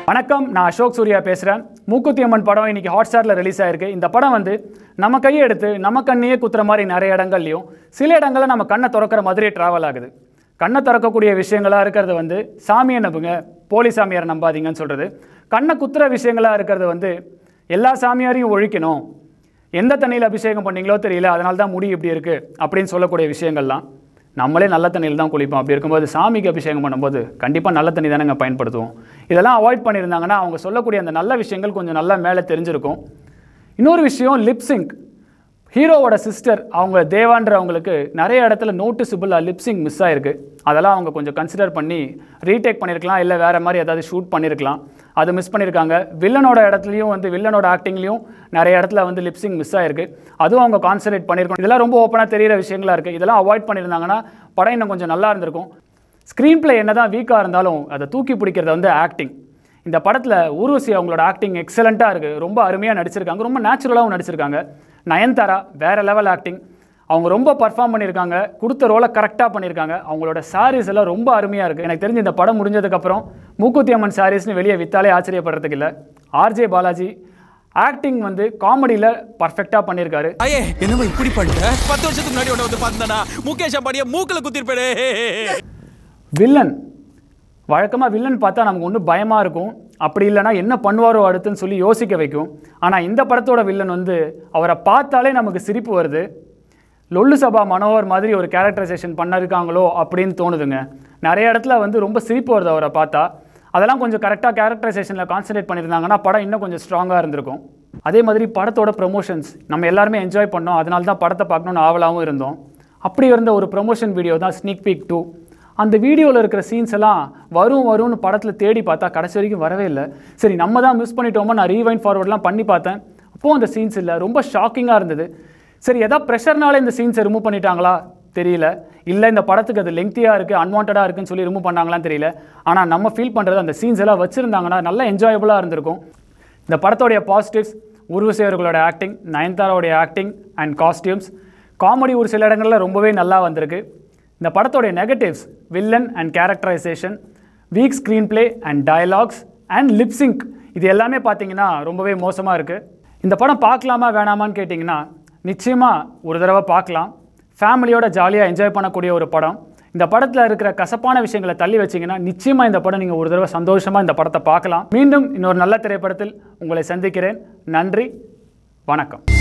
வணக்கம் நான் அசோக் சூர்யா பேசுகிறேன் மூக்குத்தி அம்மன் படம் இன்னைக்கு ஹாட் ஸ்டாரில் ரிலீஸ் ஆயிருக்கு இந்த படம் வந்து நம்ம கையை எடுத்து நம்ம கண்ணையே குத்துற மாதிரி நிறைய இடங்கள்லையும் சில இடங்களில் நம்ம கண்ணை திறக்கிற மாதிரியே ட்ராவல் ஆகுது கண்ணை திறக்கக்கூடிய விஷயங்களாக இருக்கிறது வந்து சாமியை நம்புங்க போலி சாமியாரை நம்பாதீங்கன்னு சொல்கிறது கண்ணை குத்துற விஷயங்களாக இருக்கிறது வந்து எல்லா சாமியாரையும் ஒழிக்கணும் எந்த தண்ணியில் அபிஷேகம் பண்ணீங்களோ தெரியல அதனால தான் முடி இப்படி இருக்குது அப்படின்னு சொல்லக்கூடிய விஷயங்கள்லாம் நம்மளே நல்ல தண்ணியில் தான் குளிப்போம் அப்படி இருக்கும்போது சாமிக்கு அபிஷேகம் பண்ணும்போது கண்டிப்பாக நல்ல தண்ணி தானேங்க பயன்படுத்துவோம் இதெல்லாம் அவாய்ட் பண்ணியிருந்தாங்கன்னா அவங்க சொல்லக்கூடிய அந்த நல்ல விஷயங்கள் கொஞ்சம் நல்லா மேலே தெரிஞ்சிருக்கும் இன்னொரு விஷயம் லிப்சிங்க் ஹீரோவோட சிஸ்டர் அவங்க தேவான்றவங்களுக்கு நிறைய இடத்துல நோட்டிசபிளாக லிப்சிங் மிஸ் ஆயிருக்கு அதெல்லாம் அவங்க கொஞ்சம் கன்சிடர் பண்ணி ரீடேக் பண்ணியிருக்கலாம் இல்லை வேறு மாதிரி ஏதாவது ஷூட் பண்ணியிருக்கலாம் அது மிஸ் பண்ணியிருக்காங்க வில்லனோட இடத்துலையும் வந்து வில்லனோட ஆக்டிங்லையும் நிறைய இடத்துல வந்து லிப்சிங் மிஸ் ஆயிருக்கு அதுவும் அவங்க கான்சன்ட்ரேட் பண்ணியிருக்கணும் இதெல்லாம் ரொம்ப ஓப்பனாக தெரியிற விஷயங்களா இருக்குது இதெல்லாம் அவாய்ட் பண்ணியிருந்தாங்கன்னா படம் இன்னும் கொஞ்சம் நல்லா இருந்திருக்கும் ஸ்க்ரீன் பிளே என்ன தான் வீக்காக இருந்தாலும் அதை தூக்கி பிடிக்கிறது வந்து ஆக்டிங் இந்த படத்தில் ஊர்வசி அவங்களோட ஆக்டிங் எக்ஸலண்ட்டாக இருக்குது ரொம்ப அருமையாக நடிச்சிருக்காங்க ரொம்ப நேச்சுரலாகவும் நடிச்சிருக்காங்க நயன்தாரா வேறு லெவல் ஆக்டிங் அவங்க ரொம்ப பர்ஃபார்ம் பண்ணியிருக்காங்க கொடுத்த ரோலை கரெக்டாக பண்ணியிருக்காங்க அவங்களோட சாரீஸ் எல்லாம் ரொம்ப அருமையாக இருக்குது எனக்கு தெரிஞ்சு இந்த படம் முடிஞ்சதுக்கப்புறம் மூக்குத்தி அம்மன் சாரீஸ்னு வெளியே வித்தாலே ஆச்சரியப்படுறதுக்கு இல்லை ஆர்ஜே பாலாஜி ஆக்டிங் வந்து காமெடியில் பர்ஃபெக்டாக பண்ணியிருக்காரு ஐயே என்னமா இப்படி பண்ணிட்ட பத்து வருஷத்துக்கு முன்னாடி உன்னை வந்து பார்த்தா முகேஷ் அம்பானிய மூக்கல குத்திருப்பேடே வில்லன் வழக்கமாக வில்லன் பார்த்தா நமக்கு ஒன்று பயமாக இருக்கும் அப்படி இல்லைன்னா என்ன பண்ணுவாரோ அடுத்துன்னு சொல்லி யோசிக்க வைக்கும் ஆனால் இந்த படத்தோட வில்லன் வந்து அவரை பார்த்தாலே நமக்கு சிரிப்பு வருது லொல்லு சபா மனோகர் மாதிரி ஒரு கேரக்டரைசேஷன் பண்ணிருக்காங்களோ அப்படின்னு தோணுதுங்க நிறைய இடத்துல வந்து ரொம்ப சிரிப்பு வருது அவரை பார்த்தா அதெல்லாம் கொஞ்சம் கரெக்டாக கேரக்டரைசேஷனில் கான்சன்ட்ரேட் பண்ணியிருந்தாங்கன்னா படம் இன்னும் கொஞ்சம் ஸ்ட்ராங்காக இருந்திருக்கும் அதே மாதிரி படத்தோட ப்ரொமோஷன்ஸ் நம்ம எல்லாருமே என்ஜாய் பண்ணோம் அதனால தான் படத்தை பார்க்கணுன்னு ஆவலாகவும் இருந்தோம் அப்படி இருந்த ஒரு ப்ரொமோஷன் வீடியோ தான் ஸ்னீக் பீக் டூ அந்த வீடியோவில் இருக்கிற சீன்ஸ் எல்லாம் வரும் வரும்னு படத்தில் தேடி பார்த்தா கடைசி வரைக்கும் வரவே இல்லை சரி நம்ம தான் மிஸ் பண்ணிட்டோமோ நான் ரீவைண்ட் ஃபார்வர்ட்லாம் பண்ணி பார்த்தேன் அப்போது அந்த சீன்ஸ் இல்லை ரொம்ப ஷாக்கிங்காக இருந்தது சரி எதா ப்ரெஷர்னால இந்த சீன்ஸை ரிமூவ் பண்ணிட்டாங்களா தெரியல இல்லை இந்த படத்துக்கு அது லெங்க்தியாக இருக்குது அன்வான்டாக இருக்குன்னு சொல்லி ரிமூவ் பண்ணாங்களான்னு தெரியல ஆனால் நம்ம ஃபீல் பண்ணுறது அந்த சீன்ஸ் எல்லாம் வச்சுருந்தாங்கன்னா நல்லா என்ஜாயபுளாக இருந்திருக்கும் இந்த படத்தோடைய பாசிட்டிவ்ஸ் உருவசி அவர்களோட ஆக்டிங் நயன்தாராவுடைய ஆக்டிங் அண்ட் காஸ்டியூம்ஸ் காமெடி ஒரு சில இடங்களில் ரொம்பவே நல்லா வந்திருக்கு இந்த படத்தோடைய negatives villain and characterisation weak screen play and dialogues and lip sync இது எல்லாமே பார்த்தீங்கன்னா ரொம்பவே மோசமாக இருக்குது இந்த படம் பார்க்கலாமா வேணாமான்னு கேட்டிங்கன்னா நிச்சயமாக ஒரு தடவை பார்க்கலாம் ஃபேமிலியோட ஜாலியாக என்ஜாய் பண்ணக்கூடிய ஒரு படம் இந்த படத்தில் இருக்கிற கசப்பான விஷயங்களை தள்ளி வச்சிங்கன்னா நிச்சயமாக இந்த படம் நீங்கள் ஒரு தடவை சந்தோஷமாக இந்த படத்தை பார்க்கலாம் மீண்டும் இன்னொரு நல்ல திரைப்படத்தில் உங்களை சந்திக்கிறேன் நன்றி வணக்கம்